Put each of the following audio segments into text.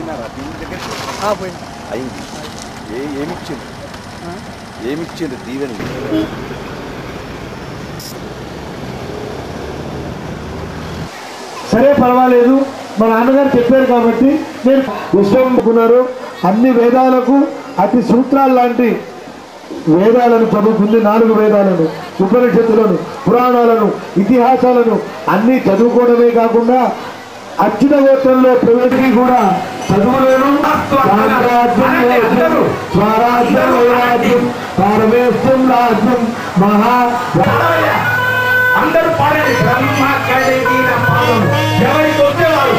పోయినారా దీని దగ్గరికి ఆ, పోయి అయింది ఏ ఏమిచ్చింది ఏమిచ్చింది దీవెనలు సరే పర్వాలేదు మా నాన్నగారు చెప్పారు కాబట్టి నేను విశ్వముకున్నారు అన్ని వేదాలకు అతి సూత్రాలు లాంటి వేదాలను చదువుకుంది నాలుగు వేదాలను ఉపనిషత్తులను పురాణాలను ఇతిహాసాలను అన్ని చదువుకోవడమే కాకుండా అచ్యుత గోత్రంలో ప్రవేశకి కూడా చదువులేను సామ్రాజ్యం లేదు. స్వరాజ్యం వైరాజ్యం పారమేశ్యం రాజ్యం మహా అందరూ పాడండి బ్రహ్మ కడిగిన పాదం ఎవరికి వచ్చేవారు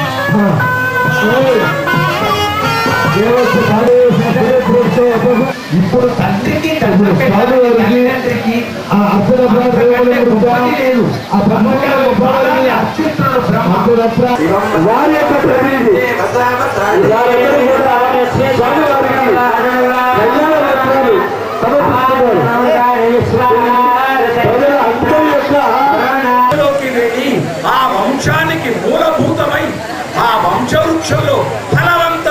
ఇప్పుడు తండ్రికి ఇప్పుడు స్వామి వారికి ఆ అర్చన ప్రాంతాలలో లేదు ఆ బ్రహ్మగారు గొప్పవారిని అత్యుత్తమ బ్రహ్మ అర్చనత్ర వారి యొక్క ప్రతినిధి వారందరూ కూడా స్వామి వారికి కళ్యాణ వస్త్రాలు సమర్పిస్తున్నారు. ప్రజల అందరి యొక్క లోకి వెళ్ళి ఆ వంశానికి మూలభూతమై ఆ వంశవృక్షంలో ఫలవంత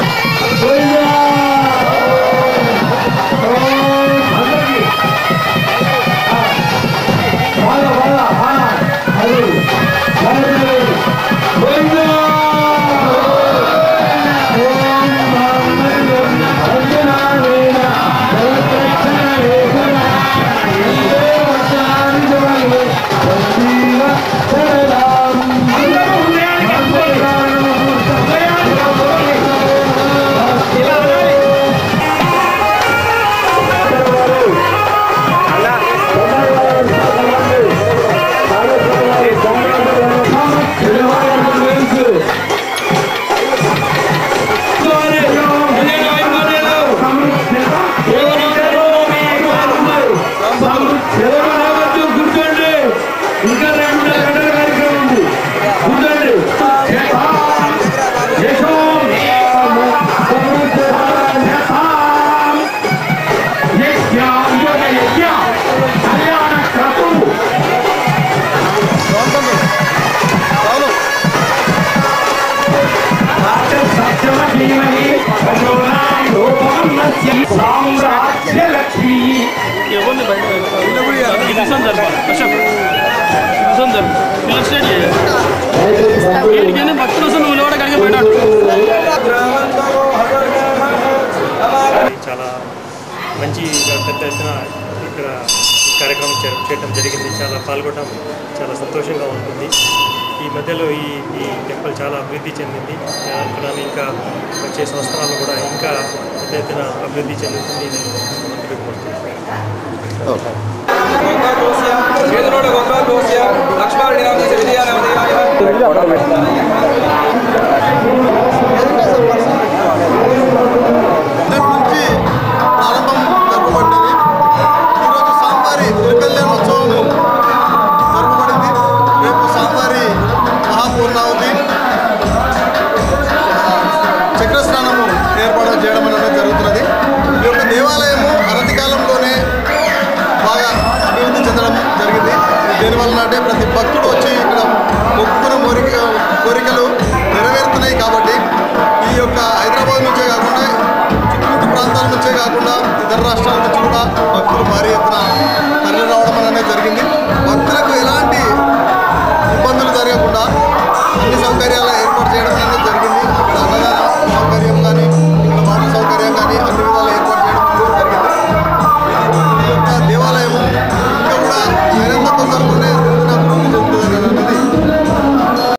అందరూ హృదయానికి అందుకోండి. హృదయానికి అందుకోండి. ఇలా అనాలి. కూర్చోండి ఇంకా రెండు గంటల కార్యక్రమం ఉంది కూర్చోండి సామ్రాజ్యలక్ష్మి ఎవరిని బయట దిగుసం జరపాలి అశోక్ దిగుసం జరుపు ఇలా స్టేట్ చేయాలి వీటికైనా భక్తులు వస్తే నువ్వు కూడా కడిగి పోయినాడు చాలా మంచి పెద్ద ఎత్తున ఇక్కడ ఈ కార్యక్రమం చే- చేయడం జరిగింది చాలా పాల్గొనడం చాలా సంతోషంగా ఉంటుంది ఈ మధ్యలో ఈ ఈ టెంపుల్ చాలా అభివృద్ధి చెందింది అనుకున్నాను ఇంకా వచ్చే సంవత్సరాలు కూడా ఇంకా పెద్ద ఎత్తున అభివృద్ధి చెందుతుంది నేను భగవంతుడికి కోరుతున్నాను చేతులోడ గోత్రోద్భవస్య లక్ష్మారెడ్డి నామ విద్యానామ